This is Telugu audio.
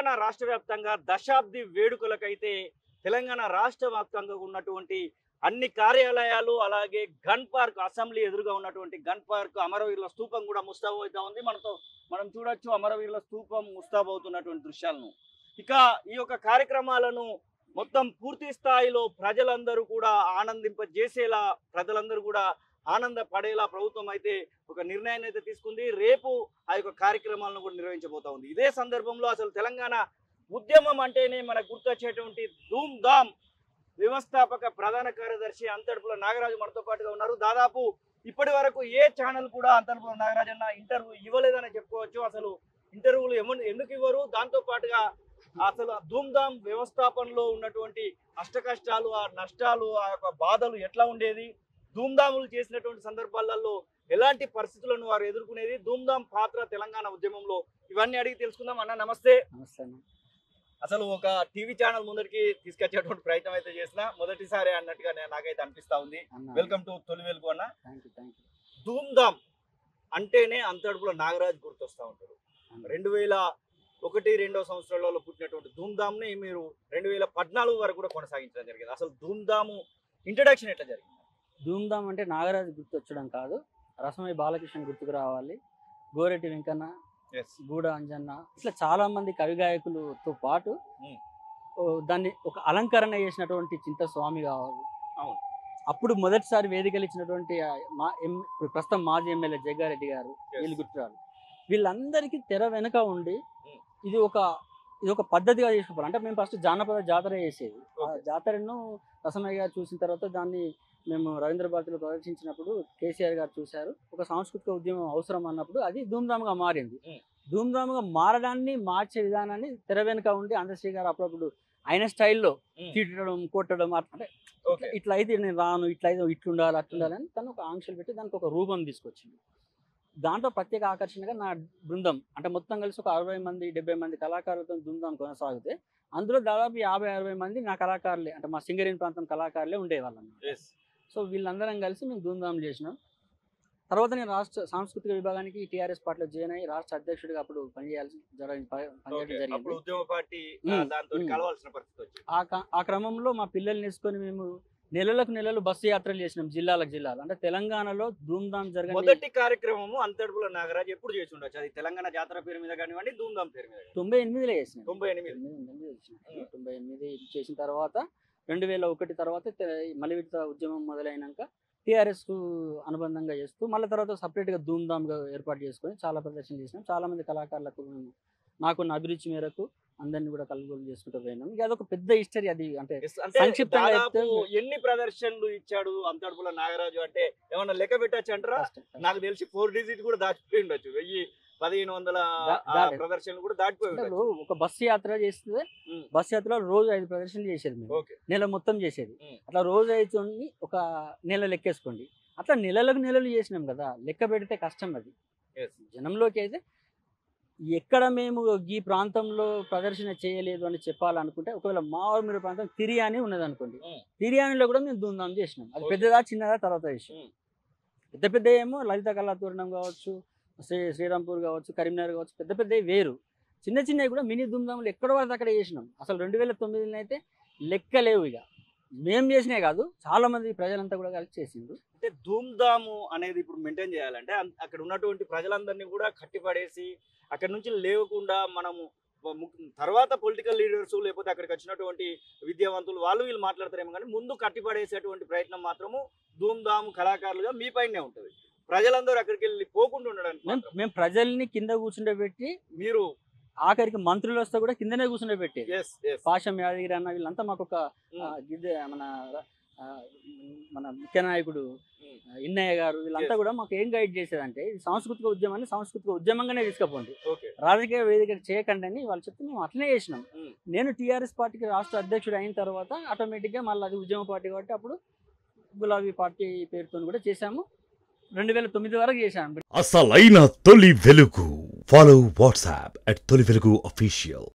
తెలంగాణ రాష్ట్ర వ్యాప్తంగా దశాబ్ది వేడుకలకైతే తెలంగాణ రాష్ట్ర వ్యాప్తంగా ఉన్నటువంటి అన్ని కార్యాలయాలు అలాగే గన్ పార్క్ అసెంబ్లీ ఎదురుగా ఉన్నటువంటి గన్ పార్క్ అమరవీరుల స్తూపం కూడా ముస్తాబు అవుతా ఉంది మనతో మనం చూడొచ్చు అమరవీరుల స్తూపం ముస్తాబు అవుతున్నటువంటి దృశ్యాలను ఇక ఈ యొక్క కార్యక్రమాలను మొత్తం పూర్తి స్థాయిలో ప్రజలందరూ కూడా ఆనందింపజేసేలా ప్రజలందరూ కూడా ఆనందపడేలా ప్రభుత్వం అయితే ఒక నిర్ణయాన్ని అయితే తీసుకుంది రేపు ఆ యొక్క కార్యక్రమాలను కూడా నిర్వహించబోతా ఉంది ఇదే సందర్భంలో అసలు తెలంగాణ ఉద్యమం అంటేనే మనకు గుర్తొచ్చేటువంటి ధూమ్ ధామ్ వ్యవస్థాపక ప్రధాన కార్యదర్శి అంతర్పుల నాగరాజు మనతో పాటుగా ఉన్నారు దాదాపు ఇప్పటి వరకు ఏ ఛానల్ కూడా అంతర్పుల నాగరాజు అన్న ఇంటర్వ్యూ ఇవ్వలేదని చెప్పుకోవచ్చు అసలు ఇంటర్వ్యూలు ఎమ- ఎందుకు ఇవ్వరు దాంతో పాటుగా అసలు ధూమ్ ధామ్ వ్యవస్థాపనలో ఉన్నటువంటి అష్ట కష్టాలు ఆ నష్టాలు ఆ యొక్క బాధలు ఎట్లా ఉండేది ధూమ్ధాములు చేసినటువంటి సందర్భాలలో ఎలాంటి పరిస్థితులను వారు ఎదుర్కొనేది ధూమ్ధామ్ పాత్ర తెలంగాణ ఉద్యమంలో ఇవన్నీ అడిగి తెలుసుకుందాం అన్న నమస్తే నమస్తే అన్న అసలు ఒక టీవీ ఛానల్ ముందరికి తీసుకొచ్చేటువంటి ప్రయత్నం అయితే చేసిన మొదటిసారి అన్నట్టుగా నే- నాకైతే అనిపిస్తా ఉంది అన్న వెల్కమ్ టు తొలి వెలుగు అన్న thank you thank you Dhoom Dham అంటేనే అంతడుపుల నాగరాజ్ గుర్తొస్తా ఉంటారు రెండు వేల ఒకటి రెండో సంవత్సరాలలో పుట్టినటువంటి ధూమ్ధామ్ని మీరు రెండు వేల పద్నాలుగు వరకు కూడా కొనసాగించడం జరిగింది అసలు ధూమ్ధాము ఇంట్రడక్షన్ ఎట్లా జరిగింది ధూమ్ధామ్ అంటే నాగరాజు గుర్తొచ్చడం కాదు రసమై బాలకృష్ణ గుర్తుకు రావాలి గోరెటి వెంకన్న గూడ అంజన్న ఇట్లా చాలా మంది కవి గాయకులతో పాటు Hmm. ఓ దాన్ని ఒక అలంకరణ చేసినటువంటి చింత స్వామి కావాలి అవును. అప్పుడు మొదటిసారి వేదికలు ఇచ్చినటువంటి ఆ మా ఎం ఇప్పుడు ప్రస్తుతం మాజీ ఎమ్మెల్యే జగ్గారెడ్డి గారు Yes. వీళ్ళు గుర్తురాలు వీళ్ళందరికీ తెర వెనుక ఉండి Hmm. ఇది ఒక ఇది ఒక పద్ధతిగా చేసుకోవాలి అంటే మేము ఫస్ట్ జానపద జాతర చేసేది ఆ Okay. జాతరను రసమయ్య గారు చూసిన తర్వాత దాన్ని మేము రవీంద్ర భారతిలో ప్రదర్శించినప్పుడు కేసీఆర్ గారు చూశారు ఒక సాంస్కృతిక ఉద్యమం అవసరం అన్నప్పుడు అది ధూమ్ధామ్గా మారింది Hmm. ధూమ్ధామ్గా మారడాన్ని మార్చే విధానాన్ని తెర వెనుక ఉండి అందశ్రీ గారు అప్పుడప్పుడు ఆయన స్టైల్లో Hmm. తిట్టడం కొట్టడం అట్లా అంటే ఓకే ఇట్లా అయితే నేను రాను ఇట్లా అయితే ఇట్లుండాలి అట్లుండాలి అని తను ఒక ఆంక్షలు పెట్టి దానికి ఒక రూపం తీసుకొచ్చింది దాంట్లో ప్రత్యేక ఆకర్షణగా నా బృందం అంటే మొత్తం కలిసి ఒక అరవై మంది డెబ్బై మంది కళాకారులతో బృందం కొనసాగితే అందులో దాదాపు యాభై అరవై మంది నా కళాకారులే అంటే మా సింగరేణి ప్రాంతం కళాకారులే ఉండేవాళ్ళం ఎస్ సో వీళ్ళందరం కలిసి మేము ధూమ్ధాం చేసినాం తర్వాత నేను రాష్ట్ర సాంస్కృతిక విభాగానికి టీఆర్ఎస్ పార్టీలో జాయిన్ అయ్యి రాష్ట్ర అధ్యక్షుడిగా అప్పుడు పనిచేయాల్సి జరిగింది పనిచేయడం ఓకే జరిగింది అప్పుడు ఉద్యమ పార్టీ ఉమ్, దాంతో ఉమ్. కలవాల్సిన పరిస్థితి వచ్చింది ఆ క- ఆ క్రమంలో మా పిల్లల్ని వేసుకొని మేము నెలలకు నెలలు బస్సు యాత్రలు చేసినాం జిల్లాలకు జిల్లాలు అంటే తెలంగాణలో ధూమ్ధాం జరగని మొదటి కార్యక్రమము అంతడుపుల నాగరాజ్ ఎప్పుడు చేసి ఉండొచ్చు అది తెలంగాణ జాతర పేరు మీద కానివ్వండి ధూమ్ధామ్ పేరు మీద కానివ్వండి. తొంభై ఎనిమిదిలో చేసినాం తొంభై ఎనిమిది తొంభై ఎనిమిదిలో చేసినాం. ఉమ్. తొంభై ఎనిమిది చేసిన తర్వాత రెండు వేల ఒకటి తర్వాత తె- మలివిడత ఉద్యమం మొదలైనాక టీఆర్ఎస్ కు అనుబంధంగా చేస్తూ మళ్ళీ తర్వాత సపరేట్ గా ధూమ్ధామ్గా ఏర్పాటు చేసుకొని చాలా ప్రదర్శనలు చేసినాం చాలా మంది కళాకారులకు మేము నాకున్న అభిరుచి మేరకు అందరినీ కూడా కలుగోలు చేసుకుంటూ పోయినాం ఇక అదొక పెద్ద హిస్టరీ అది అంటే Yes, అంటే సంక్షిప్తంగా దాదాపు చెప్తే- ఎన్ని ప్రదర్శనలు ఇచ్చాడు అంతడుపుల నాగరాజు అంటే ఏమన్నా లెక్క పెట్టచ్చు అంటారా కష్టం, కష్టం. నాకు తెలిసి ఫోర్ డిజిట్ కూడా దాటిపోయి ఉండొచ్చు వెయ్యి పదిహేను వందల దా- ఆ, దాటి- ప్రదర్శనలు కూడా దాటిపోయి అంటే ఉండొచ్చు ఇప్పుడు ఒక బస్సు యాత్ర చేస్తే ఉమ్. బస్సు యాత్రలో రోజు ఐదు ప్రదర్శనలు చేసేది మేము ఓకే నెల మొత్తం చేసేది ఉమ్. అట్లా రోజు అయితే ఒక నెల లెక్కేసుకోండి అట్లా నెలలకు నెలలు చేసినాం కదా లెక్క పెడితే కష్టం అది Yes. జనంలోకి అయితే ఎక్కడ మేము ఈ ప్రాంతంలో ప్రదర్శన చేయలేదు అని చెప్పాలనుకుంటే ఒకవేళ మా ఊరు ప్రాంతం తిరియాని ఉన్నది అనుకోండి ఉమ్. తిరియానిలో కూడా మేము ధూమ్ధాం చేసినాం అది Okay. పెద్దదా చిన్నదా తర్వాత విషయం ఉమ్. పెద్ద పెద్ద ఏమో లలిత కళాతోరణం కావచ్చు శ్రీ శ్రీరాంపూర్ కావచ్చు కరీంనగర్ కావచ్చు పెద్ద పెద్దవి వేరు చిన్న చిన్నవి కూడా మినీ ధూమ్ధాములు ఎక్కడ పడితే అక్కడ చేసినాం అసలు రెండు వేల తొమ్మిదిలో అయితే లెక్క లేవు ఇక మేము చేసినాయి కాదు చాలా మంది ప్రజలంతా కూడా కలిసి చేసిండ్రు అంటే ధూమ్ధాము అనేది ఇప్పుడు మెయింటైన్ చేయాలంటే అన్- అక్కడ ఉన్నటువంటి ప్రజలందరినీ కూడా కట్టిపడేసి అక్కడ నుంచి లేవకుండా మనము వ- ము- తర్వాత పొలిటికల్ లీడర్స్ లేకపోతే అక్కడికి వచ్చినటువంటి విద్యావంతులు వాళ్ళు వీళ్ళు మాట్లాడతారేమో కానీ ముందు కట్టిపడేసేటువంటి ప్రయత్నం మాత్రము ధూమ్ధాము కళాకారులుగా మీ పైనే ఉంటుంది ప్రజలందరూ అక్కడికి వెళ్ళి పోకుండా ఉండడానికి మేము మాత్రం. మేము ప్రజల్ని కింద కూర్చుండబెట్టి మీరు ఆఖరికి మంత్రులు వస్తే కూడా కిందనే కూర్చుండబెట్టేది ఎస్ ఎస్ పాషం యాదగిరి అన్న వీళ్ళంతా మాకు ఒక ఆ, గిద్దె మన ఆ, మన ముఖ్య నాయకుడు ఆ, ఇన్నయ్య గారు వీళ్ళంతా Yes. కూడా మాకు ఏం గైడ్ చేసేదంటే ఇది సాంస్కృతిక ఉద్యమాన్ని సాంస్కృతిక ఉద్యమంగానే తీసుకుపోండి ఓకే రాజకీయ వేదిక చేయకండి అని వాళ్ళు చెప్తే మేము అట్లనే చేసినాం Mm. నేను టీఆర్ఎస్ పార్టీకి రాష్ట్ర అధ్యక్షుడు అయిన తర్వాత ఆటోమేటిక్గా మళ్ళీ అది ఉద్యమ పార్టీ కాబట్టి అప్పుడు గులాబీ పార్టీ పేరుతో కూడా చేశాము రెండు వేల తొమ్మిది వరకు చేశాము అసలైన తొలి వెలుగు ఫాలో వాట్సాప్ అట్ తొలి వెలుగు అఫీషియల్